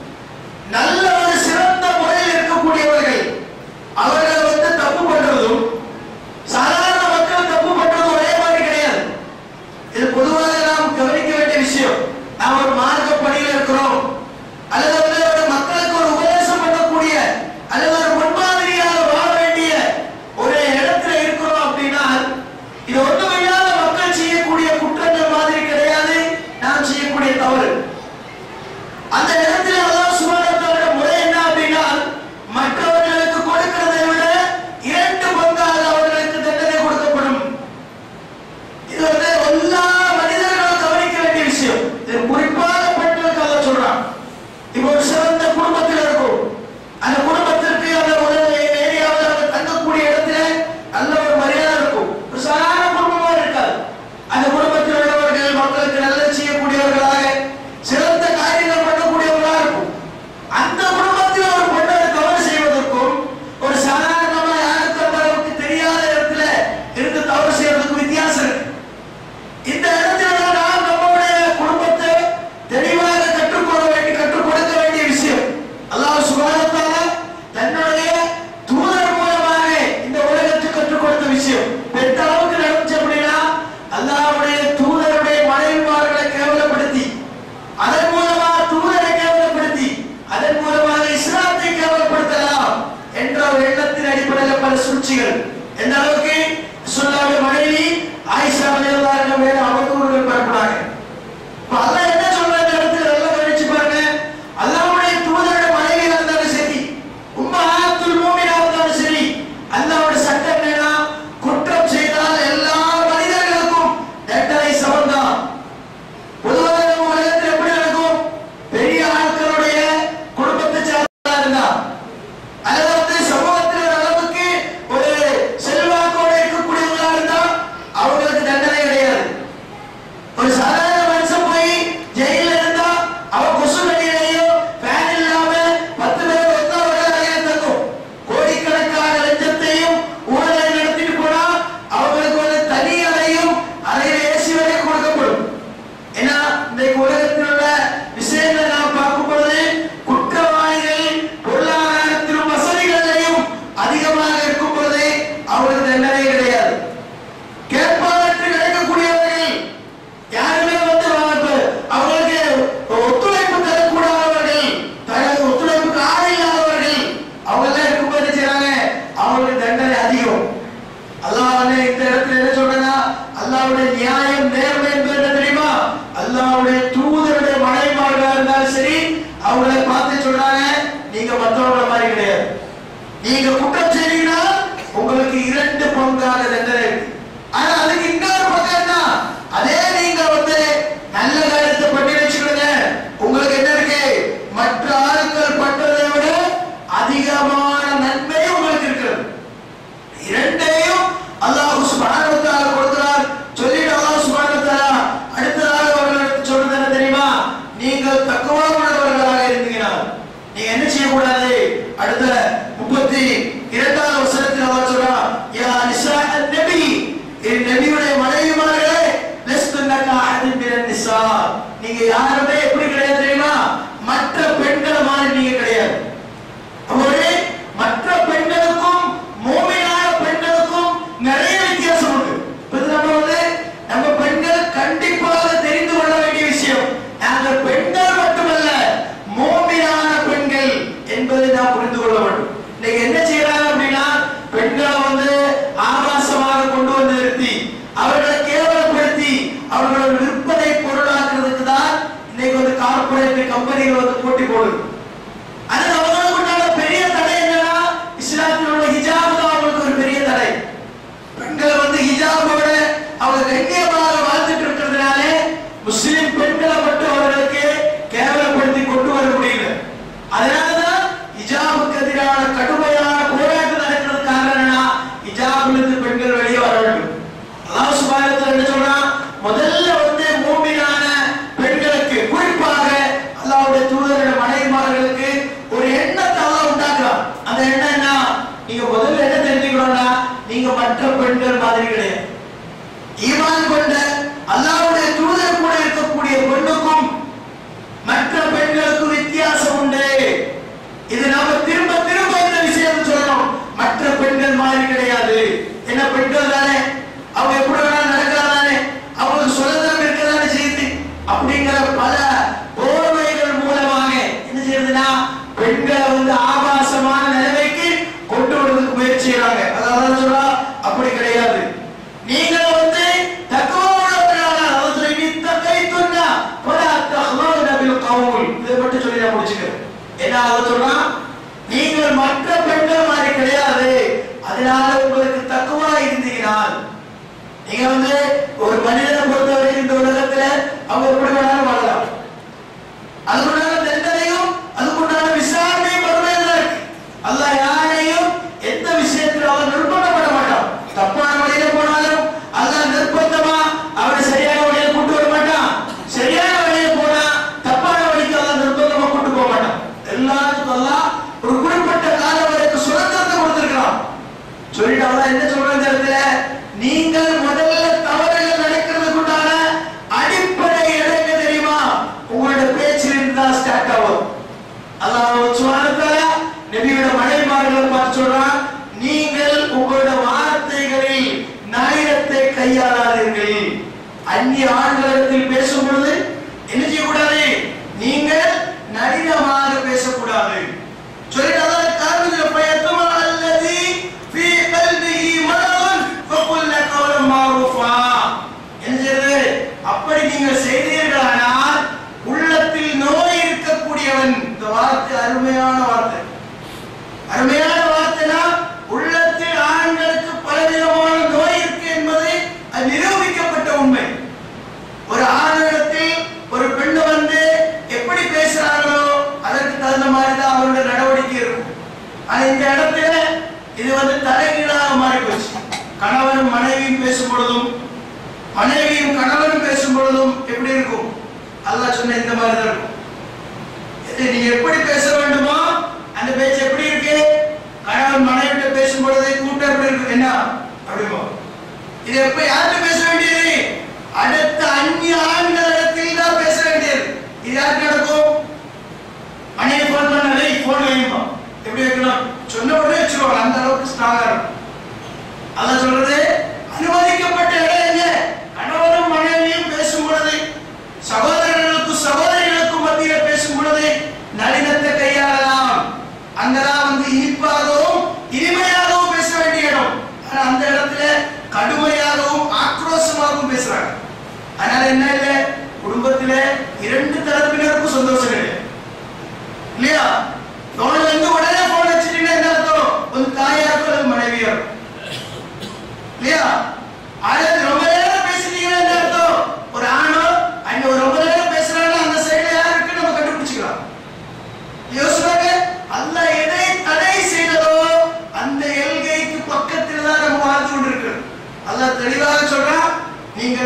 நல்ல ஒரு சிறந்த முறையில் இருக்கக்கூடியவர்கள் அவர்கள் வந்து தப்பு பண்றதும் சாதாரண மக்கள் தப்பு பண்றதும் ஒரே மாதிரி கிடையாது இது பொதுவாக நாம் கவனிக்க வேண்டிய விஷயம் நாம் ஒரு மார்க்க பணியில் இருக்கிறோம் அல்லது வந்து ஒரு மக்களுக்கு ஒரு உபதேசம் பண்ணக்கூடிய அல்லது ஒரு முன்மாதிரியாக வாழ வேண்டிய ஒரு இடத்துல இருக்கிறோம் அப்படின்னா இது ஒன்றுமில்லாத மக்கள் செய்யக்கூடிய குற்றங்கள் மாதிரி கிடையாது நாம் செய்யக்கூடிய தவறு அந்த இடத்துல அல்லாஹ் சுப்ஹானஹு முறை என்ன அப்படின்னா மற்றவர்களுக்கு கொடுக்கிறதை விட இரண்டு பங்காக அவர்களுக்கு தண்டனை கொடுக்கப்படும் இது வந்து எல்லா மனிதர்களும் கவனிக்க வேண்டிய விஷயம் இது குறிப்பாக பெண்களுக்கு அதை சொல்றான் இப்போ ஒரு சிறந்த குடும்பத்தில் இருக்கும் அந்த குடும்பத்திற்கு அந்த ஒரு ஏரியாவில் அவங்க தங்கக்கூடிய இடத்துல நல்ல ஒரு மரியாதை இருக்கும் ஒரு சாதாரண குடும்பமா இருக்காது அந்த குடும்பத்தில் உள்ளவர்கள் மக்களுக்கு நல்லது செய்யக்கூடியவர்களாக சிறந்த காரியங்கள் பண்ணக்கூடியவர்களாக இருக்கும் அந்த குடும்பத்தில் ஒரு பொண்ணை தவறு செய்வதற்கும் ஒரு சாதாரணமா யாருக்கு அந்த அளவுக்கு தெரியாத இடத்துல இருந்து தவறு செய்வதற்கும் வித்தியாசம் இருக்கு இந்த இடத்துல தான் நாம் நம்முடைய குடும்பத்தை தெளிவாக கற்றுக்கொள்ள வேண்டிய கற்றுக் கொடுக்க வேண்டிய விஷயம் அல்லாஹ் சுப்ஹானஹு வ தஆலா தன்னுடைய தூதர் மூலமாக இந்த உலகத்துக்கு கற்றுக் கொடுத்த விஷயம் பெத்த அளவுக்கு நடந்துச்சு அப்படின்னா அல்லாஹ்வுடைய தூதருடைய மனைவிமார்களை கேவலப்படுத்தி அதன் மூலமா தூதரை கேவலப்படுத்தி அதன் மூலமாக இஸ்லாத்தை கேவலப்படுத்தலாம் என்ற ஒரு எண்ணத்தின் அடிப்படையில் பல சூழ்ச்சிகள் எந்த அளவுக்கு சொல்லாத மனைவி ஆயிஷா ரலியல்லாஹு மேல அவதூறுகள் பரப்புனாங்க இப்ப அல்லாஹ் என்ன சொல்ற இந்த இடத்துல நல்லா கவனிச்சு பாருங்க அல்லாஹ்வுடைய தூதரோட மனைவியா இருந்தாலும் சரி உம்மஹாத்துல் மூமினா இருந்தாலும் சரி அல்லாஹ்வோட சட்டம் என்னன்னா குற்றம் செய்தால் எல்லா மனிதர்களுக்கும் தண்டனை சமம்தான் பொதுவாக நம்ம உலகத்தில் எப்படி நடக்கும் பெரிய ஆட்களுடைய குடும்பத்தை சார்ந்தா இருந்தா அல்லது வந்து சமூகத்தில் ஒரு அளவுக்கு ஒரு செல்வாக்கோட இருக்கக்கூடியவங்களா இருந்தா அவங்களுக்கு தண்டனை கிடையாது ஒரு சாதாரண மனுஷன் போய் ஜெயில இருந்தா அவன் கொசு கடியிலையோ ஃபேன் இல்லாம பத்து பேர் ஒத்தா ஒரு அறையில தங்கும் கோடிக்கணக்கான லட்சத்தையும் ஊழலை நடத்திட்டு போனா அவங்களுக்கு ஒரு தனி அறையும் அறையில ஏசி வரையும் கொடுக்கப்படும் ஏன்னா இன்றைக்கு உலகத்தில் உள்ள விஷயங்களை நாம் பார்க்கும் பொழுது குற்றவாளிகள் பொருளாதாரத்திலும் வசதிகளிலையும் அதிகமாக இருக்கும் பொழுது அவங்களுக்கு தண்டனை கிடையாது கேட்பாளருக்கு கிடைக்கக்கூடியவர்கள் யாருமே வந்து அவங்களுக்கு- அவங்களுக்கு ஒத்துழைப்பு தரக்கூடாதவர்கள் தனக்கு ஒத்துழைப்புக்கு ஆள் இல்லாதவர்கள் அவங்க எல்லாம் இருக்கும்போது என்ன செய்றாங்க அவங்களுக்கு தண்டனை அதிகம் அல்லாஹ் வந்து இந்த இடத்துல என்ன சொல்றேன்னா அல்லாஹ்வுடைய நியாயம் நேர்மை என்பது என்ன தெரியுமா அல்லாஹ்வுடைய தூதருடைய மனைவிமார்களா இருந்தாலும் சரி அவங்களை பார்த்து சொல்றாங்க நீங்க மற்றவங்கள மாதிரி கிடையாது நீங்க குற்றம் செய்றீங்கன்னா உங்களுக்கு இரண்டு பங்கான தண்டனை இருக்கு. ஆனா அதுக்கு இன்னொரு பக்கம் என்ன அதே நீங்க வந்து நல்ல காரியத்தை பண்ணி வச்சுக்கிடுங்க உங்களுக்கு என்ன இருக்கு மற்ற ஆளுங்கள் பண்றதை விட அதிகமான நன்மை உங்களுக்கு இருக்கிறது இரண்டையும் அல்லாஹ் சுப்ஹானஹு வ தஆலா கொடுக்கிறார் சொல்லிட்டு அல்லாஹ் சுப்ஹானஹு வ தஆலா அடுத்ததாக அவர்களுக்கு சொல்றது என்ன தெரியுமா நீங்கள் தக்குவா உள்ளவர்களாக இருந்தீங்கன்னா நீங்க என்ன செய்யக்கூடாது அடுத்த முப்பத்தி இரண்டாவது வசனத்தில் அவர் சொல்றார் யா நிசா நபி என் நபியுடைய மனைவிமார்களே லஸ்துன்னக அஹதின் மினன் நிசா நீங்க யாருமே எப்படி கிடையாது தெரியுமா மற்ற பெண்கள் மாதிரி நீங்க கிடையாது ஒரு மற்ற பெண்களுக்கும் மூமியான பெண்களுக்கும் நிறைய வித்தியாசம் உண்டு இப்ப இது நம்ம வந்து நம்ம பெண்கள் கண்டிப்பாக தெரிந்து கொள்ள வேண்டிய விஷயம் நாங்கள் பெண்கள் மட்டுமல்ல மூமியான பெண்கள் என்பதை நாம் புரிந்து கொள்ள வேண்டும் இன்னைக்கு என்ன செய்யறாங்க அப்படின்னா பெண்களை வந்து ஆபாசமாக கொண்டு வந்து நிறுத்தி அவர்களை கேவலப்படுத்தி அவர்களோட விற்பனை பொருளாக்குறதுக்கு தான் இன்னைக்கு வந்து கார்பரேட் கம்பெனிகள் வந்து போட்டி போடுது அது அவங்களுக்கு உண்டான பெரிய தடை என்னன்னா இஸ்லாத்தில் உள்ள ஹிஜாப் தான் அவங்களுக்கு ஒரு பெரிய தடை பெண்கள் வந்து ஹிஜாபோட அவங்க கண்ணியமாக வாழ்ந்துட்டு இருக்கிறதுனாலே முஸ்லிம் பெண்களை மட்டும் அவர்களுக்கு கேவலப்படுத்தி கொண்டு வர முடியல அதனாலதான் ஹிஜாபுக்கு எதிரான கடுமையான போராட்டம் நடக்கிறது காரணம் என்னன்னா ஹிஜாபிலிருந்து பெண்கள் வெளியே வர வேண்டும் அல்லாஹ் சுபாயத்தில் என்ன சொல்றான் முதல்ல வந்து மூமினான பெண்களுக்கு குறிப்பாக அல்லாஹ்வுடைய தூதரோட மனைவிமார்களுக்கு ஒரு எண்ணத்தை அல்லாஹ் உண்டாக்குறான் அந்த எண்ணம் என்ன நீங்க முதல்ல என்ன தெரிஞ்சுக்கணும்னா நீங்க மற்ற பெண்கள் மாதிரி கிடையாது ஈமான் கொண்ட அல்லாஹ்வுடைய தூதர் கூட இருக்கக்கூடிய பெண்ணுக்கும் மற்ற பெண்களுக்கும் வித்தியாசம் உண்டு இது நாம திரும்ப திரும்ப இந்த விஷயம் சொல்லணும் மற்ற பெண்கள் மாதிரி கிடையாது என்ன பெண்கள் தானே அவங்க எப்படி வேணாலும் நடக்கலாம் தானே அவங்களுக்கு சுதந்திரம் இருக்கதானே செய்யுது அப்படிங்கிற பல போர்வைகள் மூலமாக என்ன செய்யுதுன்னா பெண்களை வந்து ஆபாசமான நிலைமைக்கு கொண்டு வரதுக்கு முயற்சி செய்யறாங்க அதாவது சொல்றா அப்படி கிடையாது நீங்கள் வந்து தக்குவா உள்ளவர்களாக அதாவது சொல்லி, "நீ தக்கைத்துன்னா ஃபலா தஹ்லூன பில் கவுல்." இதை மட்டும் சொல்லி நான் முடிச்சுக்கிறேன் என்ன அவர் சொல்றான் நீங்கள் மற்ற பெண்கள் மாதிரி கிடையாது அதனால உங்களுக்கு தக்குவா இருந்தீங்கனால் நீங்க வந்து ஒரு மனிதனை பொறுத்தவரை இந்த உலகத்துல அவங்க எப்படி வேணாலும் வாழலாம் அதுக்குண்டான தண்டனையும் அதுக்குண்டான விசாரணையும் பொறுமையில் தான் இருக்கு அல்லாஹ் யாரையும் எந்த விஷயத்தில் அவன் நிர்பந்தப்பட மாட்டான் தப்பான வழியில போனாலும் அல்லாஹ் நிர்பந்தமா அவனை சரியான வழியில கூட்டு வர மாட்டான் சரியான வழியில போனா தப்பான வழிக்கு அல்லாஹ் நிர்பந்தமா கூட்டு போக மாட்டான் எல்லாத்துக்கும் அல்லாஹ் ஒரு குறிப்பிட்ட காலம் வரைக்கும் சுதந்திரத்தை கொடுத்திருக்கிறான் சொல்லிட்டு அல்லாஹ் என்ன சொல்றான் இந்த இடத்துல நீங்கள் முதல்ல தவறுகள் நடக்கிறதுக்கு உண்டான அடிப்படை இடம் என்ன தெரியுமா உங்களோட பேச்சில் இருந்து தான் ஸ்டார்ட் ஆகும் அல்லாஹ் சுப்ஹானஹு வ தஆலா நபியோட மனைவிமார்களை பார்த்து சொல்றான் நீங்கள் உங்களோட வார்த்தைகளில் நாயகத்தை கையாளாதீர்கள் அந்நிய ஆண்களிடத்தில் பேசும் பொழுது என்ன செய்யக்கூடாது நீங்கள் நளினமாக பேசக்கூடாது சொல்லிட்டு அல்லாஹ் காரணம் பயத்துமா அல்லதி ஃபீ கல்பிஹி மரதுன் ஃபகுல் கௌலம் மாரூஃபா என்ன செய்யறது அப்படி நீங்கள் செய்தீர்களானால் உள்ளத்தில் நோய் இருக்கக்கூடியவன் இந்த வார்த்தை அருமையான வார்த்தை அருமையான வார்த்தைனா உள்ளத்தில் ஆண்களுக்கு பலவிதமான நோய் இருக்கு என்பதை அது நிரூபிக்கப்பட்ட உண்மை ஒரு ஆணிடத்தில் ஒரு பெண்ணு வந்து எப்படி பேசுறாங்களோ அதற்கு தகுந்த மாதிரி தான் அவருடைய நடவடிக்கை இருக்கும் ஆனா இந்த இடத்துல இது வந்து தலைகீழாக மாறி போச்சு கணவனும் மனைவியும் பேசும் பொழுதும் மனைவியும் கணவனும் பேசும் பொழுதும் எப்படி இருக்கும் அல்லாஹ் சொன்ன இந்த மாதிரி தான் இருக்கும் இது நீ எப்படி பேச வேண்டுமோ அந்த பேச்சு எப்படி இருக்கு கணவன் மனைவிட்ட பேசும் பொழுது கூட்டம் எப்படி இருக்கு என்ன அப்படிமோ இது எப்ப யார்கிட்ட பேச வேண்டியது அடுத்த அந்நிய ஆண்களிடத்தில் தான் பேச வேண்டியது இது யாருக்கு நடக்கும் மனைவி போன் பண்ணலை போன் வையுமா எப்படி வைக்கணும் சொன்ன உடனே வச்சிருவாங்க அந்த அளவுக்கு ஸ்ட்ராங்கா இருக்கும் அதான் சொல்றது அனுமதிக்கப்பட்ட இடம் என்ன கணவனும் மனைவியும் பேசும் பொழுது சகோதரர்களுக்கும் சகோதரிகளுக்கும் மத்தியில பேசும் பொழுது நளினத்தை கையாளலாம் அங்கதான் வந்து இனிப்பாகவும் இனிமையாகவும் பேச வேண்டிய இடம் ஆனா அந்த இடத்துல கடுமையாகவும் ஆக்ரோஷமாகவும் பேசுறாங்க அதனால என்ன இல்ல குடும்பத்தில இரண்டு தரப்பினருக்கும் சந்தோஷம் கிடையாது இல்லையா போன் வந்து உடனே போன் வச்சுட்டீங்கன்னா என்ன அர்த்தம்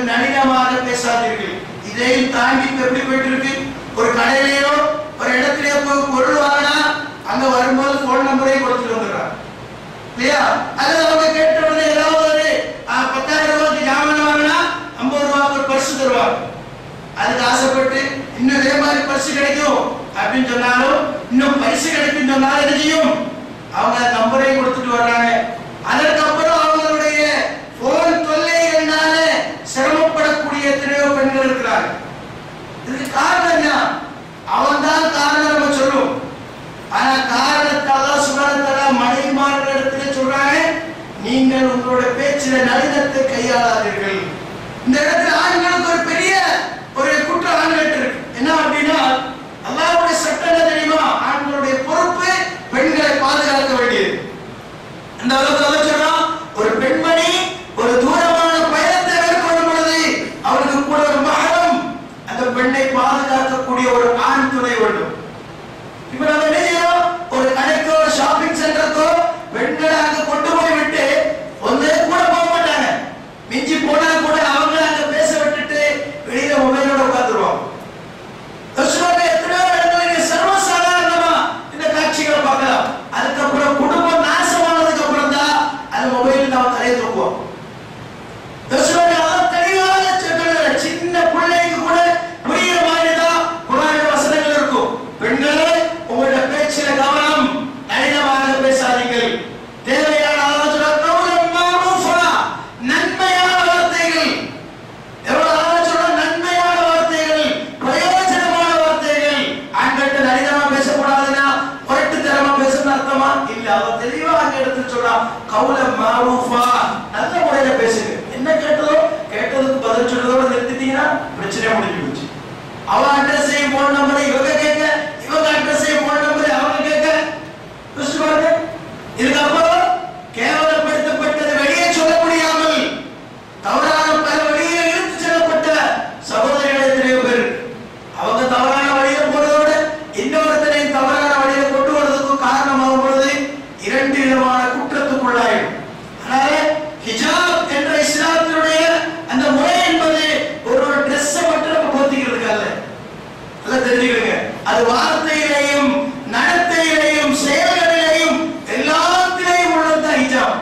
நளினமாக பேசாதீர்கள் இதையும் தாண்டி இப்ப எப்படி போயிட்டு இருக்கு ஒரு கடையிலேயோ ஒரு இடத்துலயோ போய் பொருள் வாங்கினா அங்க வரும்போது போன் நம்பரையும் கொடுத்துட்டு வந்துடுறாங்க இல்லையா அல்லது அவங்க கேட்ட உடனே ஏதாவது ஒரு ஆ, பத்தாயிரம் ரூபாய்க்கு ஜாமான் வாங்கினா ஐம்பது ரூபாய்க்கு ஒரு பரிசு தருவாங்க அதுக்கு ஆசைப்பட்டு இன்னும் இதே மாதிரி பரிசு கிடைக்கும் அப்படின்னு சொன்னாலும் இன்னும் பரிசு கிடைக்கும் சொன்னாலும் என்ன செய்யும் அவங்க நம்பரையும் கொடுத்துட்டு வர்றாங்க அதற்கப்புறம் அவங்களுடைய போன் தொல்லைகள்னால சிரமப்படக்கூடிய எத்தனையோ பெண்கள் இருக்கிறாங்க இதுக்கு காரணம் என்ன அவன் தான் காரணம் நம்ம சொல்லுவோம் ஆனா காரணத்தால சுகாதார மனைவிமார்கள் இடத்துல சொல்றாங்க நீங்கள் உங்களோட பேச்சில நளினத்தை கையாளாதீர்கள் இந்த இடத்துல ஆண்களுக்கு ஒரு பெரிய ஒரு குற்ற ஆண்கள் இருக்கு என்ன அப்படின்னா அல்லாஹ்வுடைய சட்டம் என்ன தெரியுமா ஆண்களுடைய பொறுப்பு பெண்களை பாதுகாக்க வேண்டியது அந்த அளவுக்கு அதை சொல்றான் ஒரு பெண்மணி ஒரு தூரமான பயணத்தை மேற்கொள்ளும் பொழுது அவருக்கு கூட ஒரு மகரம் அந்த பெண்ணை பாதுகாக்கக்கூடிய ஒரு ஆண் துணை வேண்டும் இப்ப நம்ம என்ன செய்யறோம் ஒரு கடைக்கோ ஒரு ஷாப்பிங் சென்டருக்கோ பெண்களை அங்க கொண்டு போய் விட்டு ஒன்றே கூட போக மாட்டாங்க மிஞ்சி போனா கூட அவங்கள அங்க பேச விட்டுட்டு வெளியில மொபைலோட உட்காந்துருவாங்க யோசிச்சுக்கோங்க, எத்தனையோ இடத்துல நீங்க சர்வசாதாரணமா இந்த காட்சிகளை பார்க்கலாம் அதுக்கப்புறம் குடும்பம் நாசமானதுக்கு அப்புறம் தான் அந்த மொபைல் நம்ம தலையை தூக்குவோம் யோசிச்சுக்கோங்க, அதான் தெளிவாக சொல்லுங்க. சின்ன பிள்ளைக்கு கூட புரியுற மாதிரி தான் குரான் வசனங்கள் இருக்கும் பெண்களே உங்களோட பேச்சில கவனம் நளினமாக பேசாதீர்கள் தேவையான ஆலோசனை கௌரவம் மாரூஃபா, நன்மையான வார்த்தைகள் எவ்வளவு அழகா சொல்றோம், நன்மையான வார்த்தைகள் பிரயோஜனமான வார்த்தைகள் ஆண்கள்ட்ட நளினமா பேசக்கூடாதுன்னா புரட்டுத்தனமா பேசணும் அர்த்தமா இல்ல அவ தெளிவா அங்க எடுத்து சொல்றான் கவுல மாரூஃபா நல்ல முறையில பேசுங்க என்ன கேட்டதோ கேட்டதுக்கு பதில் சொல்றதோட நிறுத்திட்டீங்கன்னா பிரச்சனை முடிஞ்சு போச்சு அவ அட்ரஸையும் போன் நம்பரை இவங்க கேட்க இவங்க அட்ரஸையும் போன் நம்பரை அவங்க கேட்க யோசிச்சு பாருங்க இதுக்கப்புறம் கேவலப்படுத்தப்பட்டது வெளியே சொல்ல முடியாமல் தவறான பல வழியில இழுத்து செல்லப்பட்ட சகோதரிகள் எத்தனையோ பேர் அவங்க தவறான வழியில போறதோட இன்னொருத்தரையும் தவறான வழியில கொண்டு வரதுக்கு காரணமாகும் பொழுது இரண்டு விதமான குற்றத்துக்குள்ளாயும் அதனால ஹிஜாப் என்ற இஸ்லாத்தினுடைய அந்த முறை என்பது ஒரு ஒரு ட்ரெஸ்ஸை மட்டும் நம்ம போத்திக்கிறதுக்கு அல்ல நல்லா தெரிஞ்சுக்கங்க அது வார்த்தையிலையும் நடத்தையிலையும் செயல்களிலையும் எல்லாத்திலையும் உள்ளதுதான் ஹிஜாப்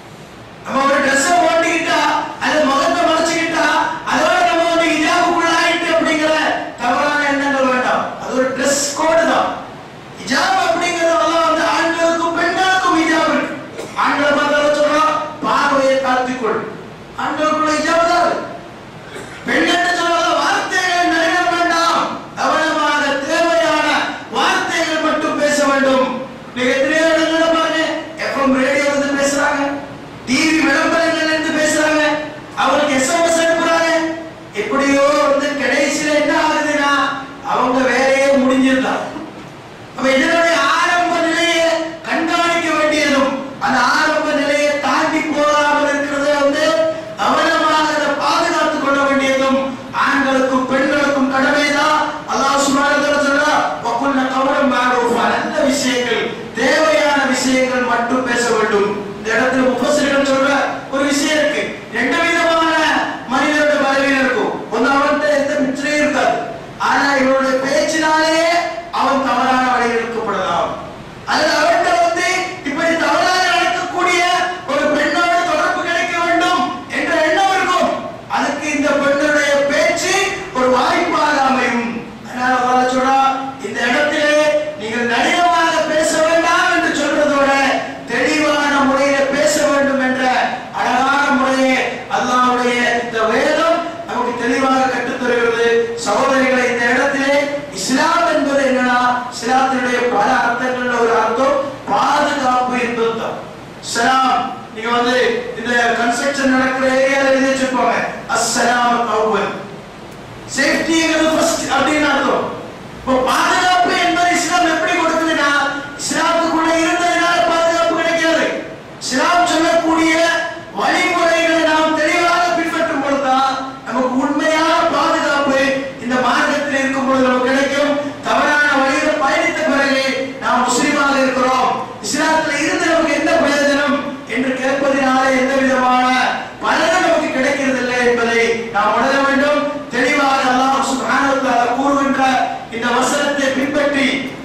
நம்ம ஒரு Dress போட்டுக்கிட்டா அது முகத்தை மறைச்சுக்கிட்டா அதோட நம்ம வந்து ஹிஜாபுக்குள்ள ஆயிட்டு அப்படிங்கிற தவறான எண்ணங்கள் வேண்டாம் அது ஒரு Dress கோடு தான் ஹிஜாப் அப்படிங்கறதெல்லாம் வந்து ஆண்களுக்கும் பெண்களுக்கும் ஹிஜாப் இருக்கு ஆண்களை பார்த்தாலும் சொல்றோம் பார்வையை தாழ்த்திக்கொள் ஆண்களுக்குள்ள ஹிஜாப் தான் இருக்கு. பெண்கிட்ட சொல்றாங்க வார்த்தைகள் நிறைய வேண்டாம் கவனமாக தேவையான வார்த்தைகள் மட்டும் பேச வேண்டும் நீங்க எத்தனையோ இடங்கள்ல பாருங்க எஃப்எம் ரேடியோ வந்து பேசுறாங்க டிவி விளம்பரங்கள் இருந்து பேசுறாங்க அவங்களுக்கு எஸ்எம்எஸ் அனுப்புறாங்க எப்படியோ வந்து கடைசியில என்ன ஆகுதுன்னா அவங்க வேலையே முடிஞ்சிருந்தாங்க அப்ப இதனுடைய ஆரம்ப நிலையை கண்காணிக்க வேண்டியதும் அந்த ஆரம்ப நிலையை தாண்டி போகாமல் இருக்கிறது வந்து கவனமாக அதை பாதுகாத்துக் கொள்ள வேண்டியதும் ஆண்களுக்கும் பெண்களுக்கும் கடமைதான் அல்லாஹ் சுப்ஹானஹு சொல்றா வகுல்ல கவனம் மாரூஃபா நல்ல விஷயங்கள் தேவையான விஷயங்கள் மட்டும் பேச வேண்டும் இந்த இடத்துல முஃபஸ்ஸிர்கள் சொல்ற ஒரு விஷயம் இருக்கு ரெண்டு விதமான மனிதனுடைய பலவீனம் இருக்கும் ஒன்னு அவன்கிட்ட எந்த பிரச்சனையும் இருக்காது ஆனா இவனுடைய பேச்சினாலே அவன் தவறான வழியில் இழுக்கப்படலாம் அல்லது அவன்கிட்ட வந்து இப்படி தவறாக நடக்கக்கூடிய ஒரு பெண்ணோட தொடர்பு கிடைக்க வேண்டும் என்ற எண்ணம் இருக்கும் அதுக்கு இந்த பெண்ணுடைய பேச்சு ஒரு வாய்ப்பாக அமையும் அதனால அல்லாஹ் சொல்றா இந்த இடத்திலே நீங்கள் நளினமாக பேச வேண்டாம் என்று சொல்றதோட தெளிவான முறையில பேச வேண்டும் என்ற அழகான முறையை அல்லாஹ்வுடைய இந்த வேதம் நமக்கு தெளிவாக கற்றுத் தருகிறது சகோதரிகளை இந்த இடத்திலே இஸ்லாம் என்பது என்னன்னா இஸ்லாத்தினுடைய பல அர்த்தங்கள்ல ஒரு அர்த்தம் பாதுகாப்பு என்பது தான் சலாம் நீங்க வந்து இந்த கன்ஸ்ட்ரக்ஷன் நடக்கிற ஏரியால எழுதி வச்சிருப்பாங்க அஸ்ஸலாம் அவ்வல் சேஃப்டிங்கிறது ஃபர்ஸ்ட் அப்படின்னு அர்த்தம் இப்போ பாதுகாப்பு என்பது இஸ்லாம் எப்படி கொடுக்குதுன்னா இஸ்லாத்துக்குள்ள இருந்ததுனால பாதுகாப்பு கிடைக்காது இஸ்லாம் சொல்லக்கூடிய வழிமுறைகளை நாம் தெளிவாக பின்பற்றும் பொழுதுதான் நமக்கு உண்மையான பாதுகாப்பு இந்த மார்க்கத்தில் இருக்கும் பொழுது நமக்கு கிடைக்கும் தவறான வழியில பயணித்த பிறகு நாம் முஸ்லீமாக இருக்கிறோம் இஸ்லாத்துல இருந்து நமக்கு என்ன பிரயோஜனம் என்று கேட்பதினாலே எந்த விதமான பலனும் நமக்கு கிடைக்கிறது இல்லை என்பதை நாம்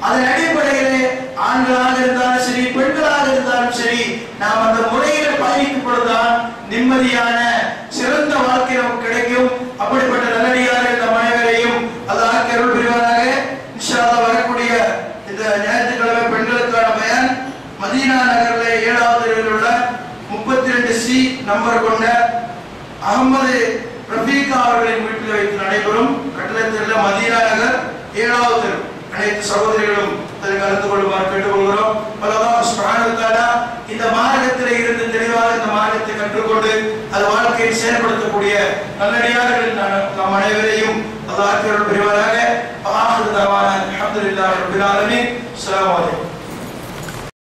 அதன் அடிப்படையிலே ஆண்களாக இருந்தாலும் சரி பெண்களாக இருந்தாலும் சரி நாம் அந்த முறையில பயணிக்கும் பொழுதுதான் நிம்மதியான சிறந்த வாழ்க்கை நமக்கு கிடைக்கும் அப்படிப்பட்ட நல்லடியார்கள் நம் அனைவரையும் அது ஆக்கி அருள் புரிவாராக இன்ஷா அல்லாஹ் வரக்கூடிய இந்த ஞாயிற்றுக்கிழமை பெண்களுக்கான பயன் மதீனா நகர்ல ஏழாவது தெருவில் உள்ள முப்பத்தி ரெண்டு சி நம்பர் கொண்ட அகமது ரஃபீகா அவர்களின் வீட்டில் வைத்து நடைபெறும் கட்டளத்தில் மதீனா நகர் ஏழாவது தெரு அனைத்து சகோதரிகளும் அதில் கலந்து கொள்ளுமாறு கேட்டுக்கொள்கிறோம் பலதான் சுப்ஹானஹு இந்த மார்க்கத்தில் இருந்து தெளிவாக இந்த மார்க்கத்தை கற்றுக்கொண்டு அது வாழ்க்கையில் செயல்படுத்தக்கூடிய நல்லடியார்கள் நம் அனைவரையும் அல்லாஹ் பிரிவாராக ஆஹிரு தவான அல்ஹம்துலில்லாஹி ரப்பில் ஆலமீன் அஸ்ஸலாமு அலைக்கும்